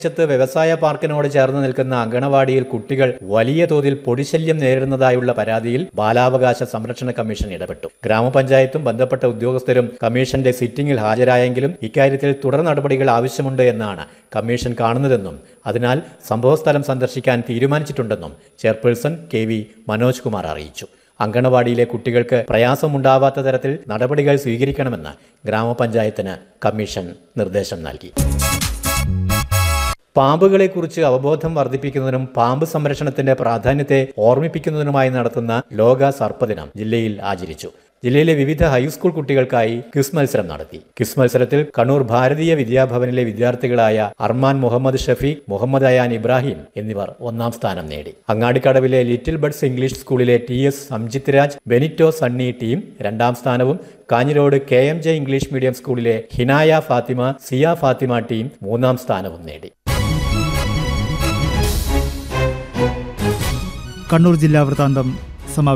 ത്ത് വ്യവസായ പാർക്കിനോട് ചേർന്ന് നിൽക്കുന്ന അങ്കണവാടിയിൽ കുട്ടികൾ വലിയ തോതിൽ പൊടിശല്യം നേരിടുന്നതായുള്ള പരാതിയിൽ ബാലാവകാശ സംരക്ഷണ കമ്മീഷൻ ഇടപെട്ടു ഗ്രാമപഞ്ചായത്തും ബന്ധപ്പെട്ട ഉദ്യോഗസ്ഥരും കമ്മീഷന്റെ സിറ്റിംഗിൽ ഹാജരായെങ്കിലും ഇക്കാര്യത്തിൽ തുടർ നടപടികൾ ആവശ്യമുണ്ട് എന്നാണ് കമ്മീഷൻ കാണുന്നതെന്നും അതിനാൽ സംഭവസ്ഥലം സന്ദർശിക്കാൻ തീരുമാനിച്ചിട്ടുണ്ടെന്നും chairperson K V Manoj Kumar അറിയിച്ചു അങ്കണവാടിയിലെ കുട്ടികൾക്ക് പ്രയാസമുണ്ടാവാത്ത തരത്തിൽ നടപടികൾ സ്വീകരിക്കണമെന്ന് ഗ്രാമപഞ്ചായത്തിന് കമ്മീഷൻ നിർദ്ദേശം നൽകി പാമ്പുകളെക്കുറിച്ച് അവബോധം വർദ്ധിപ്പിക്കുന്നതിനും പാമ്പ് സംരക്ഷണത്തിന്റെ പ്രാധാന്യത്തെ ഓർമ്മിപ്പിക്കുന്നതിനുമായി നടത്തുന്ന ലോക സർപ്പദിനം ജില്ലയിൽ ആചരിച്ചു ജില്ലയിലെ വിവിധ ഹൈസ്കൂൾ കുട്ടികൾക്കായി ക്വിസ് മത്സരം നടത്തി ക്വിസ് മത്സരത്തിൽ കണ്ണൂർ ഭാരതീയ വിദ്യാഭവനിലെ വിദ്യാർത്ഥികളായ അർമാൻ മുഹമ്മദ് ഷഫീഖ് മുഹമ്മദ് അയാൻ ഇബ്രാഹിം എന്നിവർ ഒന്നാം സ്ഥാനം നേടി അങ്ങാടിക്കടവിലെ ലിറ്റിൽ ബഡ്സ് ഇംഗ്ലീഷ് സ്കൂളിലെ T S Samjith Raj Benito Sunny team രണ്ടാം സ്ഥാനവും Kanhirode K M J English medium സ്കൂളിലെ ഹിനായ ഫാത്തിമ സിയ ഫാത്തിമ ടീം മൂന്നാം സ്ഥാനവും നേടി കണ്ണൂർ ജില്ലാ വൃത്താന്തം